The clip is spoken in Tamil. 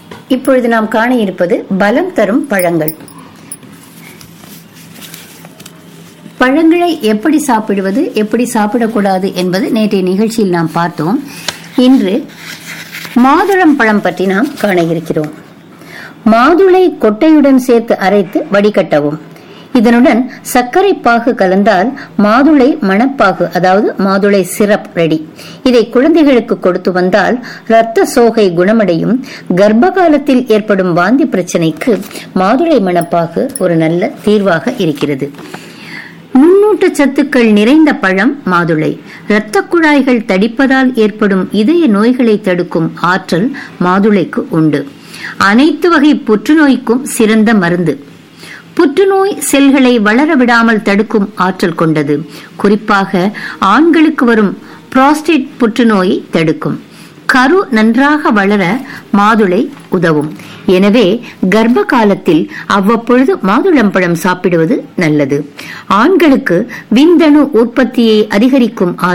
இப்பொழுது நாம் காண இருப்பது பலம் தரும் பழங்கள் பழங்களை எப்படி சாப்பிடுவது எப்படி சாப்பிடக்கூடாது என்பது நேற்றைய நிகழ்ச்சியில் நாம் பார்த்தோம் இன்று மாதுளம் பழம் பற்றி நாம் காண இருக்கிறோம் மாதுளை கொட்டையுடன் சேர்த்து அரைத்து வடிகட்டவும் இதனுடன் சர்க்கரை பாகு கலந்தால் மாதுளை மணப்பாகு அதாவது மாதுளை சிரப் ரெடி இதை குழந்தைகளுக்கு கொடுத்து வந்தால் இரத்த சோகை குணமடையும் கர்ப்ப காலத்தில் ஏற்படும் வாந்தி பிரச்சனைக்கு மாதுளை மணப்பாகு ஒரு நல்ல தீர்வாக இருக்கிறது நுண்ணூட்ட சத்துக்கள் நிறைந்த பழம் மாதுளை இரத்த குழாய்கள் தடிப்பதால் ஏற்படும் இதய நோய்களை தடுக்கும் ஆற்றல் மாதுளைக்கு உண்டு அனைத்து வகை புற்றுநோய்க்கும் சிறந்த மருந்து புற்றுநோய் செல்களை வளர விடாமல் தடுக்கும் ஆற்றல் கொண்டது குறிப்பாக ஆண்களுக்கு வரும் புரோஸ்டேட் புற்றுநோயை தடுக்கும் கரு நன்றாக வளர மாதுளை உதவும் எனவே கர்ப்ப காலத்தில் அவ்வப்பொழுது மாதுளம்பழம் சாப்பிடுவது நல்லது ஆண்களுக்கு விந்தணு உற்பத்தியை அதிகரிக்கும்